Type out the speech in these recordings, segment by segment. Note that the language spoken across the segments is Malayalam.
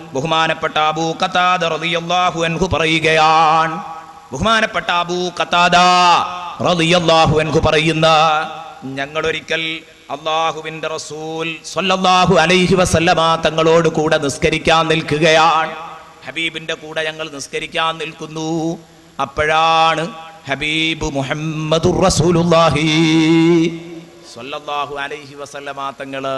ബഹുമാനപ്പെട്ട അബൂ ഖതാദ റളിയല്ലാഹു അൻഹു പറയുകയാണ് ബഹുമാനപ്പെട്ട അബൂ ഖതാദ റളിയല്ലാഹു അൻഹു പറയുന്ന ഞങ്ങൾ ഒരിക്കൽ അള്ളാഹുവിന്റെ റസൂൽ സ്വല്ലല്ലാഹു അലൈഹി വസല്ലമ തങ്ങളോട് കൂടെ നിസ്കരിക്കാൻ നിൽക്കുകയാണ് ഹബീബിന്റെ കൂടെ ഞങ്ങൾ നിസ്കരിക്കാൻ നിൽക്കുന്നു അപ്പോഴാണ് ഹബീബ് മുഹമ്മദുർ റസൂലുള്ളാഹി സ്വല്ലല്ലാഹു അലൈഹി വസല്ലമ തങ്ങള്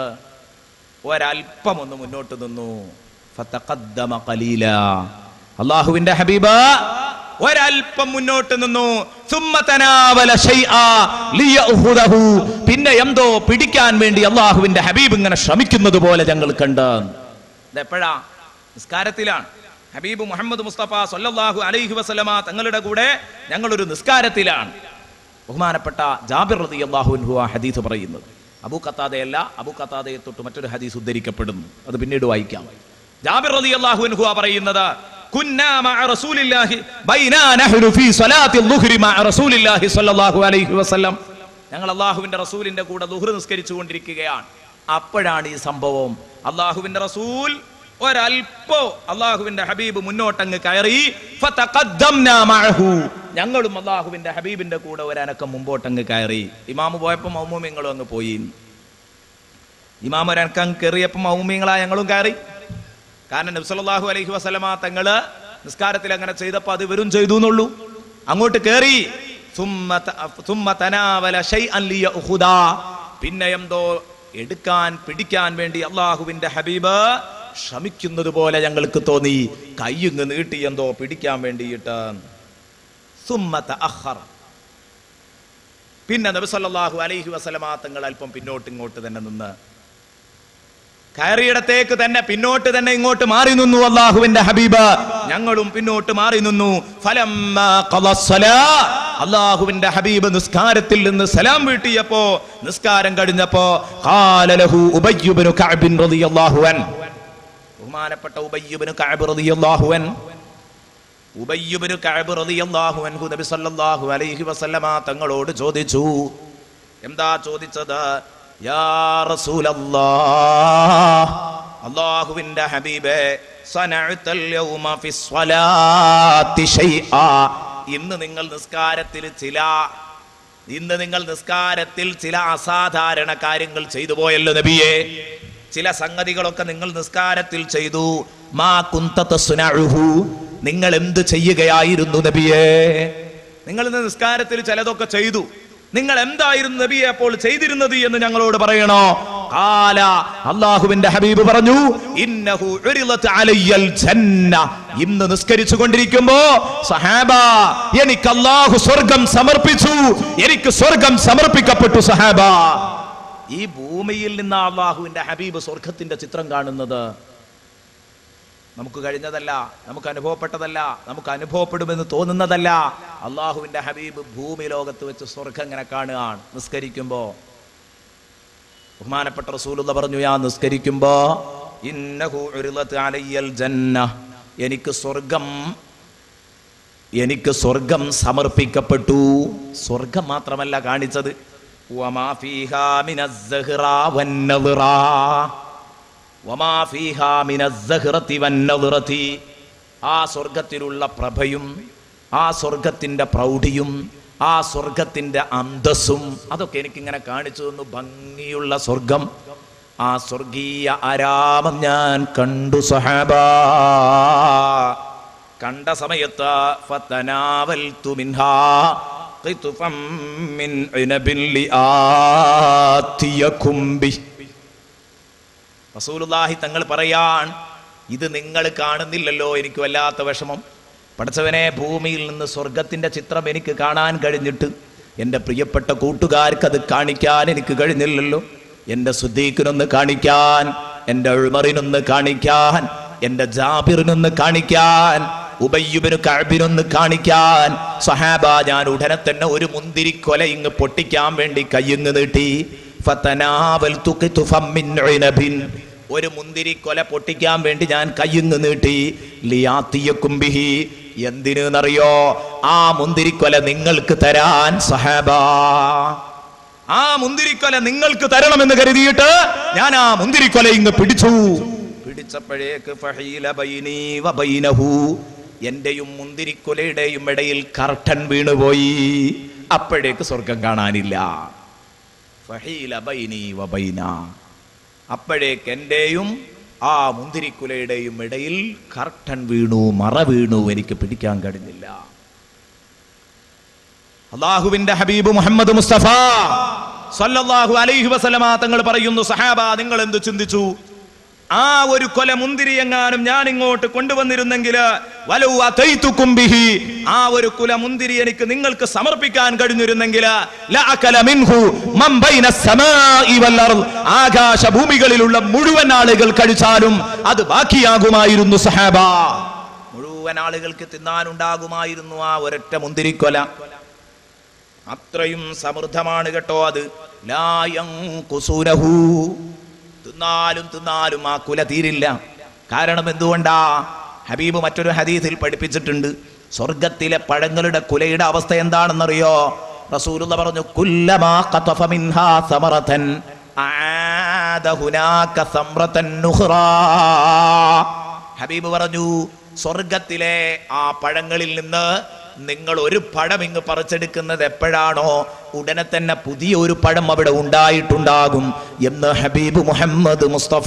ഒരല്പം ഒന്ന് മുന്നോട്ട് നിന്നു ഫതഖദ്ദമ ഖലീല അള്ളാഹുവിന്റെ ഹബീബ് ഒരല്പം മുന്നോട്ട് നിന്നു സുമ്മ തനാവല ശൈആ ലിയഖുദഹു പിന്നെ എന്തോ പിടിക്കാൻ വേണ്ടി അള്ളാഹുവിന്റെ ഹബീബ് ഇങ്ങനെ ശ്രമിക്കുന്നത് പോലെ ഞങ്ങൾ കണ്ട് ഇതെപ്പോഴാ നിസ്കാരത്തിലാണ് ഹബീബ് മുഹമ്മദ് മുസ്തഫ സല്ലല്ലാഹു അലൈഹി വസല്ലമ തങ്ങളുടെ കൂടെ ഞങ്ങളൊരു നിസ്കാരത്തിലാണ് ബഹുമാനപ്പെട്ട ജാബിർ റളിയല്ലാഹു അൻഹു ആ ഹദീസ് പറയുന്നത് അബൂ ഖത്താദയല്ല അബൂ ഖത്താദയെ തൊട്ട് മറ്റൊരു ഹദീസ് ഉദ്ധരിക്കപ്പെടുന്നു അത് പിന്നീട് വായിക്കാം ജാബിർ റളിയല്ലാഹു അൻഹു ആ പറയുന്നത് കുന്നാ മഅ റസൂലില്ലാഹി ബൈനാ നഹ്നു ഫീ സ്വലാത്തിൽ ളുഹ്രി മഅ റസൂലില്ലാഹി സ്വല്ലല്ലാഹു അലൈഹി വസല്ലം ഞങ്ങൾ അള്ളാഹുവിന്റെ റസൂലിന്റെ കൂടെ ളുഹ്ർ നിസ്കരിച്ചു കൊണ്ടിരിക്കുകയാണ് അപ്പോഴാണ് ഈ സംഭവം അള്ളാഹുവിന്റെ റസൂൽ ഒരൽപ്പോ അള്ളാഹുവിന്റെ ഹബീബ് മുന്നോട്ടങ്ങ് കയറി ഫതഖദ്ദംനാ മഅഹു ഞങ്ങളും അള്ളാഹുവിന്റെ ഹബീബിന്റെ കൂടെ ഒരനക്കം മുമ്പോട്ടങ്ങ് കയറി ഇമാമ് പോയപ്പോ മൗമൂമിങ്ങളും അങ്ങ് പോയി ഇമാം ഒരനക്കം കയറിയപ്പോ മൗമീങ്ങളാ ഞങ്ങളും കയറി കാരണം നബ്സല്ലാഹു അലൈഹി വസല്ലമ തങ്ങള് നിസ്കാരത്തിൽ അങ്ങനെ ചെയ്തപ്പോ അത് ഇവരും ചെയ്തു എന്നുള്ളൂ അങ്ങോട്ട് കയറി സുമ്മ ത- സുമ്മ തനാവല ശൈഅൻ ലിയഖുദാ. പിന്നെ എന്തോ എടുക്കാൻ പിടിക്കാൻ വേണ്ടി അള്ളാഹുവിന്റെ ഹബീബ് ശ്രമിക്കുന്നത് പോലെ ഞങ്ങൾക്ക് തോന്നി കയ്യങ്ങ് നീട്ടി എന്തോ പിടിക്കാൻ വേണ്ടിയിട്ട് സുമ്മ തഅഖർ. പിന്നെ നബി സല്ലല്ലാഹു അലൈഹി വസല്ലമ തങ്ങൾ അല്പം പിന്നോട്ട് ഇങ്ങോട്ട് തന്നെ നിന്ന് കയറിയിടത്തേക്ക് തന്നെ പിന്നോട്ട് തന്നെ ഇങ്ങോട്ട് മാറി നിന്നു അള്ളാഹുവിന്റെ ഹബീബ് ഞങ്ങളും പിന്നോട്ട് മാറി നിന്നു ഫലമ്മാ ഖളസ്സലാ, അള്ളാഹുവിന്റെ ഹബീബ് നിസ്കാരത്തിൽ നിന്ന് സലാം വീട്ടിയപ്പോ നിസ്കാരം കഴിഞ്ഞപ്പോ ഖാല ലഹു ഉബയ്യ് ഇബ്നു കഅബ് റളിയല്ലാഹു അൻ ബഹുമാനപ്പെട്ട ഉബയ്യ് ഇബ്നു കഅബ് റളിയല്ലാഹു അൻ ഉബയ്യ് ഇബ്നു കഅബ് റളിയല്ലാഹു അൻഹു നബി സല്ലല്ലാഹു അലൈഹി വസല്ലമ തങ്ങളോട് ചോദിച്ചു എന്താ ചോദിച്ചത് യാ റസൂലല്ലാഹ് അല്ലാഹുവിന്റെ ഹബീബേ സനഅതൽ യൗമ ഫിസ്സലാത്തി ശൈആ ഇന്ന് നിങ്ങൾ നിസ്കാരത്തിൽ ചില ഇന്ന് നിങ്ങൾ നിസ്കാരത്തിൽ ചില അസാധാരണ കാര്യങ്ങൾ ചെയ്തു പോയല്ലോ നബിയെ ചില സംഗതികളൊക്കെ നിങ്ങൾ നിസ്കാരത്തിൽ ചെയ്തു മാ കുന്ത തസ്നഉഹു നിങ്ങൾ എന്ത് ചെയ്യുകയായിരുന്നു നബിയെ നിങ്ങൾ ഇന്ന് നിസ്കാരത്തിൽ ചിലതൊക്കെ ചെയ്തു നിങ്ങൾ എന്തായിരുന്നു നബിയെ അപ്പോൾ ചെയ്തിരുന്നത് എന്ന് ഞങ്ങളോട് പറയണോ കാല അള്ളാഹുവിന്റെ ഹബീബ് പറഞ്ഞു ഇന്നഹു ഉരിളത് അലയ്യൽ ജന്ന ഇന്ന് നിസ്കരിച്ചു കൊണ്ടിരിക്കുമ്പോ സഹാബ എനിക്ക് അള്ളാഹു സ്വർഗം സമർപ്പിച്ചു എനിക്ക് സ്വർഗം സമർപ്പിക്കപ്പെട്ടു സഹാബ ഈ ഭൂമിയിൽ നിന്ന് അള്ളാഹുവിന്റെ ഹബീബ് സ്വർഗത്തിന്റെ ചിത്രം കാണുന്നത് നമുക്ക് കഴിഞ്ഞതല്ല നമുക്ക് അനുഭവപ്പെട്ടതല്ല നമുക്ക് അനുഭവപ്പെടുമെന്ന് തോന്നുന്നതല്ല അള്ളാഹുവിന്റെ ഹബീബ് ഭൂമി ലോകത്ത് വെച്ച് സ്വർഗം ഇങ്ങനെ കാണുകയാണ് നിസ്കരിക്കുമ്പോ ബഹുമാനപ്പെട്ട റസൂലുള്ള പറഞ്ഞു ഞാൻ നിസ്കരിക്കുമ്പോ ഇന്നഹു ഉരിളത് അലയ്യൽ ജന്ന എനിക്ക് സ്വർഗം എനിക്ക് സ്വർഗം സമർപ്പിക്കപ്പെട്ടു സ്വർഗം മാത്രമല്ല കാണിച്ചത് വമാ ഫീഹാ മിനസ്സഹ്റാ വന്നദ്റാ വമാ ഫീഹാ മിനസ്സഹ്റതി വന്നദ്റതി ആ സ്വർഗത്തിലുള്ള പ്രഭയും ആ സ്വർഗത്തിന്റെ പ്രൗഢിയും ആ സ്വർഗത്തിന്റെ അന്തസ്സും അതൊക്കെ എനിക്കിങ്ങനെ കാണിച്ചു തന്നു ഭംഗിയുള്ള സ്വർഗം ആ സ്വർഗീയ ആരാമം ഞാൻ കണ്ടു സഹാബ കണ്ട സമയത്ത് ഫതനാവൽതു മിൻഹാ ഖിത്ഫം മിൻ ഉനബിൻ ലിആതിയകും ബിഹി റസൂലുള്ളാഹി തങ്ങൾ പറയാൻ ഇത് നിങ്ങൾ കാണുന്നില്ലല്ലോ എനിക്ക് വല്ലാത്ത വിഷമം പഠിച്ചവനെ ഭൂമിയിൽ നിന്ന് സ്വർഗത്തിന്റെ ചിത്രം എനിക്ക് കാണാൻ കഴിഞ്ഞിട്ട് എൻ്റെ പ്രിയപ്പെട്ട കൂട്ടുകാർക്ക് അത് കാണിക്കാൻ എനിക്ക് കഴിഞ്ഞില്ലല്ലോ എൻ്റെ സുദ്ദീഖിനൊന്ന് കാണിക്കാൻ എൻ്റെ ഉൾമറിനൊന്ന് കാണിക്കാൻ എൻ്റെ ജാബിറിനൊന്ന് കാണിക്കാൻ ഉബയ്യുബിന് കഅബിനൊന്ന് കാണിക്കാൻ സഹാബ ഞാൻ ഉടനെ തന്നെ ഒരു മുന്തിരിക്കൊല ഇങ്ങ് പൊട്ടിക്കാൻ വേണ്ടി കയ്യങ്ങ് നീട്ടി ഫതനാവൽതു ഖിത്ഫം മിൻ ഉനബിൻ. ഒരു മുന്തിരിക്കൊല പൊട്ടിക്കാൻ വേണ്ടി ഞാൻ കയ്യങ്ങ് നീട്ടി ലിയാത്തിയക്കും ബിഹി എന്തിനെന്നറിയോ ആ മുന്തിരിക്കൊല നിങ്ങൾക്ക് തരാൻ സഹാബ ആ മുന്തിരിക്കൊല നിങ്ങൾക്ക് തരണമെന്ന് കരുതിയിട്ട് ഞാൻ ആ മുന്തിരിക്കൊല ഇങ്ങ് പിടിച്ചു പിടിച്ചപ്പോഴേക്ക് ഫഹീല ബൈനീ വബൈനഹു എന്റെയും മുന്തിരിക്കുലയുടെയും ഇടയിൽ കർട്ടൻ വീണുപോയി അപ്പോഴേക്ക് സ്വർഗം കാണാനില്ല ഫഹീല ബൈനീ വബൈന അപ്പോഴേക്ക് എന്റെയും ആ മുന്തിരിക്കുലയുടെയും ഇടയിൽ കർട്ടൻ വീണു മറ വീണു എനിക്ക് പിടിക്കാൻ കഴിഞ്ഞില്ല അള്ളാഹുവിന്റെ ഹബീബ് മുഹമ്മദ് മുസ്തഫ സല്ലല്ലാഹു അലൈഹി വസല്ലമ തങ്ങൾ പറയുന്നു സഹാബ നിങ്ങൾ എന്ത് ചിന്തിച്ചു ആ ഒരു കൊല മുന്തിരി എങ്ങാനും ഞാൻ ഇങ്ങോട്ട് കൊണ്ടുവന്നിരുന്നെങ്കിൽ വലൗ അതൈതുക്കും ബിഹി ആ ഒരു കുല മുന്തിരി എനിക്ക് നിങ്ങൾക്ക് സമർപ്പിക്കാൻ കഴിഞ്ഞിരുന്നെങ്കിൽ ലഅകല മിൻഹു മൻ ബൈന സമാഇ വൽ അർദ് ആകാശ ഭൂമികളിലുള്ള മുഴുവൻ ആളുകൾ കഴിച്ചാലും അത് ബാക്കിയാകുമായിരുന്നു സഹാബ മുഴുവൻ ആളുകൾക്ക് തിന്നാനുണ്ടാകുമായിരുന്നു ആ ഒരൊറ്റ മുന്തിരിക്കൊല അത്രയും സമൃദ്ധമാണ് കേട്ടോ അത് ലായം കുസൂരഹു തിന്നാലും തിന്നാലും ആ കുല തീരില്ല കാരണം എന്തുകൊണ്ടാ ഹബീബ് മറ്റൊരു ഹദീസിൽ പഠിപ്പിച്ചിട്ടുണ്ട് സ്വർഗത്തിലെ പഴങ്ങളുടെ കുലയുടെ അവസ്ഥ എന്താണെന്നറിയോ റസൂലുള്ള പറഞ്ഞു കുല്ലമാ ഖതഫ മിൻഹാ സമറതൻ ആദ ഹുനാക സമറതൻ നുഖ്റാ ഹബീബ് പറഞ്ഞു സ്വർഗത്തിലെ ആ പഴങ്ങളിൽ നിന്ന് നിങ്ങൾ ഒരു പഴം ഇങ്ങ് പറിച്ചെടുക്കുന്നത് എപ്പോഴാണോ ഉടനെ തന്നെ പുതിയ ഒരു പഴം അവിടെ ഉണ്ടായിട്ടുണ്ടാകും എന്ന് ഹബീബ് മുഹമ്മദ് മുസ്തഫ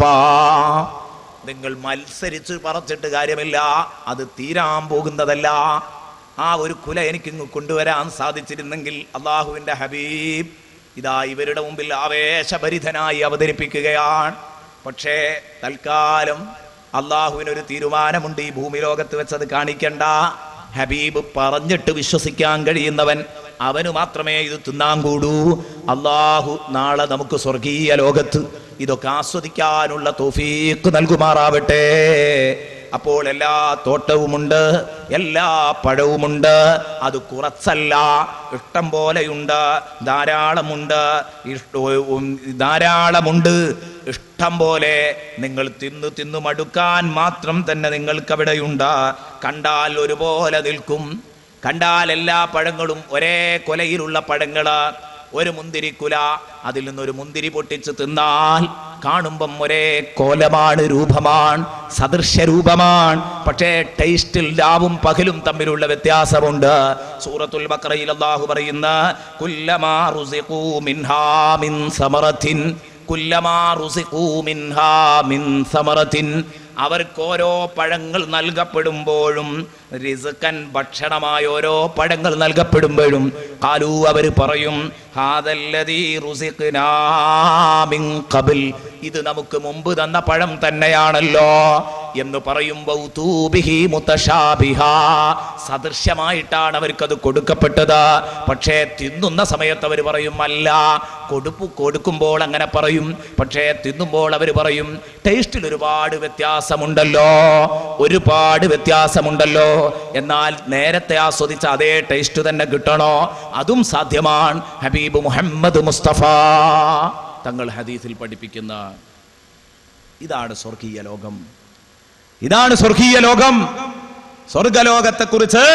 നിങ്ങൾ മത്സരിച്ച് പറിച്ചിട്ട് കാര്യമില്ല അത് തീരാൻ പോകുന്നതല്ല ആ ഒരു കുല എനിക്കിങ്ങ് കൊണ്ടുവരാൻ സാധിച്ചിരുന്നെങ്കിൽ അള്ളാഹുവിന്റെ ഹബീബ് ഇതാ ഇവരുടെ മുമ്പിൽ ആവേശഭരിതനായി അവതരിപ്പിക്കുകയാണ് പക്ഷേ തൽക്കാലം അള്ളാഹുവിനൊരു തീരുമാനമുണ്ട് ഈ ഭൂമി ലോകത്ത് വെച്ചത് കാണിക്കണ്ട ഹബീബ് പറഞ്ഞിട്ട് വിശ്വസിക്കാൻ കഴിയുന്നവൻ അവന് മാത്രമേ ഇത് തിന്നാൻ കൂടൂ അള്ളാഹു നാളെ നമുക്ക് സ്വർഗീയ ലോകത്ത് ഇതൊക്കെ ആസ്വദിക്കാനുള്ള തോഫീക്ക് നൽകുമാറാവട്ടെ അപ്പോൾ എല്ലാ തോട്ടവുമുണ്ട് എല്ലാ പഴവുമുണ്ട് അത് കുറച്ചല്ല ഇഷ്ടം പോലെയുണ്ട് ധാരാളമുണ്ട് ഇഷ്ട- ഉം, ധാരാളമുണ്ട് ഇഷ്ടം പോലെ നിങ്ങൾ തിന്നു തിന്നു മടുക്കാൻ മാത്രം തന്നെ നിങ്ങൾക്ക് അവിടെയുണ്ട് കണ്ടാൽ ഒരുപോലെ നിൽക്കും കണ്ടാൽ എല്ലാ പഴങ്ങളും ഒരേ കൊലയിലുള്ള പഴങ്ങള് ഒരു മുന്തിരിക്കുല അതിൽ നിന്നൊരു മുന്തിരി പൊട്ടിച്ച് തിന്നാൽ കാണുമ്പം ഒരേ കോലമാണ് രൂപമാണ് സദൃശ്യ രൂപമാണ് പക്ഷേ ടേസ്റ്റിൽ രാവും പകലും തമ്മിലുള്ള വ്യത്യാസമുണ്ട് സൂറത്തുൽ ബക്രയിൽ അള്ളാഹു പറയുന്ന കുല്ലമാ റുസിഖൂ മിൻഹാ മിൻ സമറത്തിൻ കുല്ലമാ റുസിഖൂ മിൻഹാ മിൻ സമറത്തിൻ അവർക്ക് ഓരോ പഴങ്ങൾ നൽകപ്പെടുമ്പോഴും റിസുക്കൻ ഭക്ഷണമായ ഓരോ പഴങ്ങൾ നൽകപ്പെടുമ്പോഴും കാലു അവർ പറയും ഹാദല്ലദീ റുസിഖ്നാ മിൻ ഖബൽ ഇത് നമുക്ക് മുമ്പ് തന്ന പഴം തന്നെയാണല്ലോ എന്ന് പറയുമ്പോൾ തൂബിഹി മുത്തശാബിഹ സദൃശ്യമായിട്ടാണ് അവർക്കത് കൊടുക്കപ്പെട്ടത് പക്ഷേ തിന്നുന്ന സമയത്ത് അവർ പറയും അല്ല കൊടുപ്പു കൊടുക്കുമ്പോൾ അങ്ങനെ പറയും പക്ഷേ തിന്നുമ്പോൾ അവർ പറയും ടേസ്റ്റിൽ ഒരുപാട് വ്യത്യാസമുണ്ടല്ലോ ഒരുപാട് വ്യത്യാസമുണ്ടല്ലോ എന്നാൽ നേരത്തെ ആസ്വദിച്ച അതേ ടേസ്റ്റ് തന്നെ കിട്ടണോ അതും സാധ്യമാണ് ഹബീബ് മുഹമ്മദ് മുസ്തഫ തങ്ങൾ ഹദീസിൽ പഠിപ്പിക്കുന്ന ഇതാണ് സ്വർഗീയ ലോകം ഇതാണ് സ്വർഗീയ ലോകം സ്വർഗലോകത്തെ കുറിച്ച്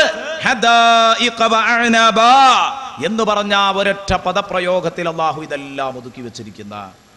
എന്ന് പറഞ്ഞ ആ ഒരൊറ്റ പദപ്രയോഗത്തിൽ അള്ളാഹു ഇതെല്ലാം ഒതുക്കി വെച്ചിരിക്കുന്ന